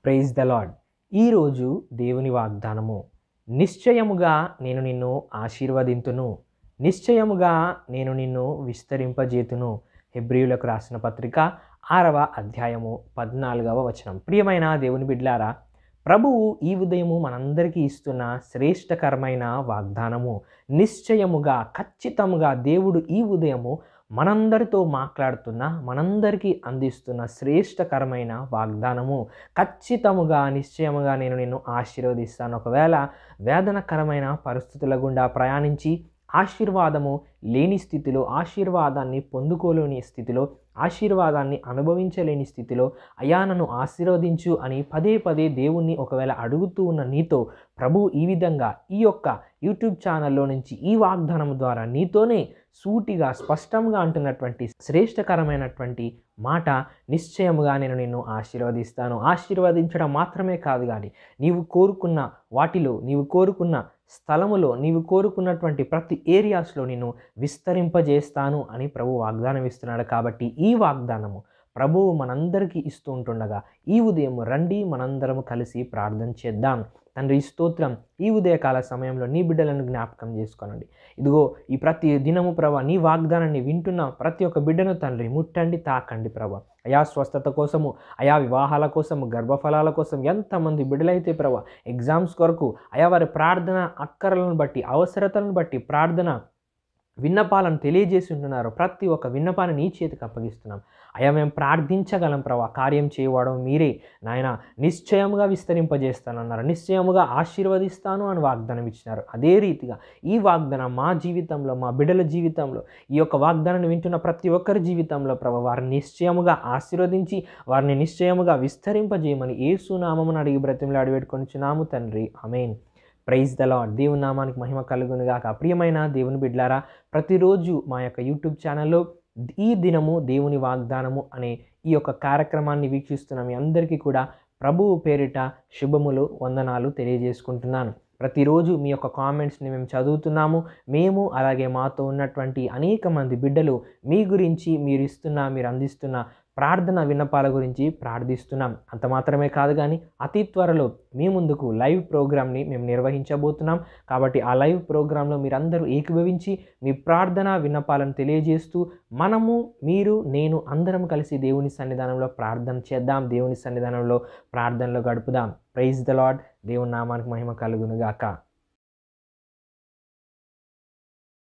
praise the lord ఈరోజు దేవుని వాగ్దానము నిశ్చయముగా నేను నిన్ను ఆశీర్వదింతును నిశ్చయముగా నేను నిన్ను విస్తరింపజేతును హెబ్రియులకు రాసిన పత్రిక ఆరవ అధ్యాయము పద్నాలుగవ వచనం ప్రియమైన దేవుని బిడ్లారా ప్రభువు ఈ ఉదయము మనందరికీ ఇస్తున్న శ్రేష్టకరమైన వాగ్దానము నిశ్చయముగా ఖచ్చితముగా దేవుడు ఈ ఉదయము మనందరితో మాట్లాడుతున్న మనందరికీ అందిస్తున్న శ్రేష్టకరమైన వాగ్దానము ఖచ్చితముగా నిశ్చయముగా నేను నిన్ను ఆశీర్వదిస్తాను ఒకవేళ వేదనకరమైన పరిస్థితుల గుండా ప్రయాణించి ఆశీర్వాదము లేని స్థితిలో ఆశీర్వాదాన్ని పొందుకోలేని స్థితిలో ఆశీర్వాదాన్ని అనుభవించలేని స్థితిలో అయా నన్ను ఆశీర్వదించు అని పదే పదే దేవుణ్ణి ఒకవేళ అడుగుతూ ఉన్న నీతో ప్రభు ఈ విధంగా ఈ యొక్క యూట్యూబ్ ఛానల్లో నుంచి ఈ వాగ్దానం ద్వారా నీతోనే సూటిగా స్పష్టంగా అంటున్నటువంటి శ్రేష్టకరమైనటువంటి మాట నిశ్చయముగా నేను నిన్ను ఆశీర్వదిస్తాను ఆశీర్వదించడం మాత్రమే కాదు కానీ నీవు కోరుకున్న వాటిలో నీవు కోరుకున్న స్థలములో నీవు కోరుకున్నటువంటి ప్రతి ఏరియాస్లో నేను విస్తరింపజేస్తాను అని ప్రభు వాగ్దానం ఇస్తున్నాడు కాబట్టి ఈ వాగ్దానము ప్రభువు మనందరికీ ఇస్తూ ఉంటుండగా ఈ ఉదయం రండి మనందరము కలిసి ప్రార్థన చేద్దాం తండ్రి స్తోత్రం ఈ ఉదయకాల సమయంలో నీ బిడ్డలను జ్ఞాపకం చేసుకోనండి ఇదిగో ఈ ప్రతి దినము ప్రభ నీ వాగ్దానాన్ని వింటున్న ప్రతి ఒక్క బిడ్డను తండ్రి ముట్టండి తాకండి ప్రభ అయా స్వస్థత కోసము అయా వివాహాల కోసము గర్భఫలాల కోసం ఎంతమంది బిడ్డలైతే ప్రభ ఎగ్జామ్స్ కొరకు అయా వారి ప్రార్థన అక్కరలను బట్టి అవసరతలను బట్టి ప్రార్థన విన్నపాలను తెలియజేసి ఉంటున్నారు ప్రతి ఒక్క విన్నపాన్ని నీ చేతికి అప్పగిస్తున్నాం అయా మేము ప్రార్థించగలం ప్రభా కార్యం చేయవాడం మీరే నాయన నిశ్చయముగా విస్తరింపజేస్తానన్నారు నిశ్చయముగా ఆశీర్వదిస్తాను అని వాగ్దానం ఇచ్చినారు అదే రీతిగా ఈ వాగ్దానం మా జీవితంలో మా బిడ్డల జీవితంలో ఈ యొక్క వాగ్దానాన్ని వింటున్న ప్రతి ఒక్కరి జీవితంలో ప్రభా వారిని నిశ్చయముగా ఆశీర్వదించి వారిని నిశ్చయముగా విస్తరింపజేయమని ఏసునామమును అడిగి బ్రతిమలాడి పెట్టుకొని తండ్రి అమేన్ ప్రైజ్ ద లాడ్ దేవుని నామానికి మహిమ కలుగునుగాక ప్రియమైన దేవుని బిడ్లారా ప్రతిరోజు మా యొక్క యూట్యూబ్ ఛానల్లో ఈ దినము దేవుని వాగ్దానము అనే ఈ యొక్క కార్యక్రమాన్ని వీక్షిస్తున్న మీ అందరికీ కూడా ప్రభువు పేరిట శుభములు వందనాలు తెలియజేసుకుంటున్నాను ప్రతిరోజు మీ యొక్క కామెంట్స్ని మేము చదువుతున్నాము మేము అలాగే మాతో ఉన్నటువంటి అనేక మంది బిడ్డలు మీ గురించి మీరు ఇస్తున్న మీరు అందిస్తున్న ప్రార్థన విన్నపాల గురించి ప్రార్థిస్తున్నాం అంత మాత్రమే కాదు కానీ అతి త్వరలో మీ ముందుకు లైవ్ ప్రోగ్రామ్ని మేము నిర్వహించబోతున్నాం కాబట్టి ఆ లైవ్ ప్రోగ్రాంలో మీరందరూ ఏకీభవించి మీ ప్రార్థన విన్నపాలను తెలియజేస్తూ మనము మీరు నేను అందరం కలిసి దేవుని సన్నిధానంలో ప్రార్థన చేద్దాం దేవుని సన్నిధానంలో ప్రార్థనలో గడుపుదాం ప్రైజ్ ద లాడ్ దేవుని నామానికి మహిమ కలుగునుగాక